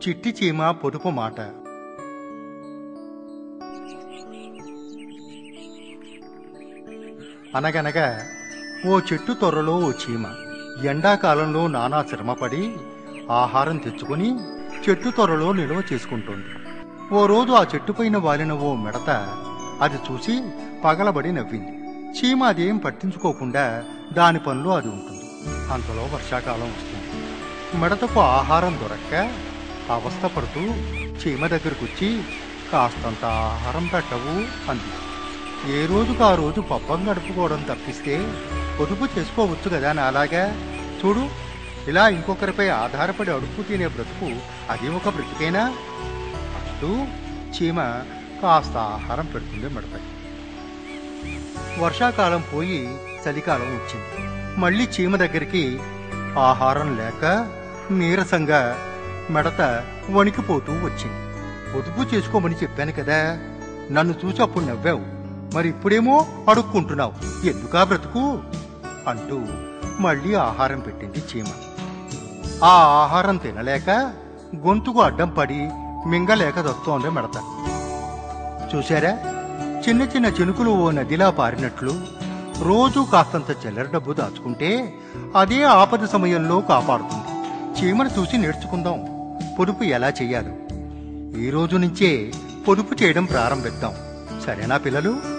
చిట్టి చీమ పొదుపు మాట అనగనగా ఓ చెట్టు తొర్రలో ఓ చీమ ఎండాకాలంలో నానా శ్రమపడి ఆహారం తెచ్చుకొని చెట్టు తొర్రలో నిల్వ చేసుకుంటోంది ఓ రోజు ఆ చెట్టుపైన వాలిన ఓ మిడత అది చూసి పగలబడి నవ్వింది చీమ అదేం పట్టించుకోకుండా దాని పనిలో అది ఉంటుంది అంతలో వర్షాకాలం వస్తుంది మిడతకు ఆహారం దొరక్క అవస్థపడుతూ చీమ దగ్గరకు వచ్చి కాస్తంత ఆహారం పెట్టవు అంది ఏ రోజుకు ఆ రోజు పబ్బం గడుపుకోవడం తప్పిస్తే పొదుపు చేసుకోవచ్చు కదా నాలాగా చూడు ఇలా ఇంకొకరిపై ఆధారపడి అడుపు తినే బ్రతుకు అది ఒక బ్రతికేనా అంటూ చీమ కాస్త ఆహారం పెడుతుంది మిడతకి వర్షాకాలం పోయి చలికాలం వచ్చింది మళ్ళీ చీమ దగ్గరికి ఆహారం లేక నీరసంగా మిడత వణికిపోతూ వచ్చింది పొదుపు చేసుకోమని చెప్పాను కదా నన్ను చూసి అప్పుడు నవ్వావు మరి ఇప్పుడేమో అడుక్కుంటున్నావు ఎందుకా బ్రతుకు అంటూ మళ్ళీ ఆహారం పెట్టింది చీమ ఆ ఆహారం తినలేక గొంతుకు అడ్డం పడి మింగలేక దొస్తోంది మిడత చూశారా చిన్న చిన్న చినుకులు ఓ నదిలా పారినట్లు రోజు కాస్తంత చిల్లర డబ్బు దాచుకుంటే అదే ఆపద సమయంలో కాపాడుతుంది చీమను చూసి నేర్చుకుందాం పొదుపు ఎలా చెయ్యాలో ఈ రోజు నుంచే పొదుపు చేయడం ప్రారంభిద్దాం సరేనా పిల్లలు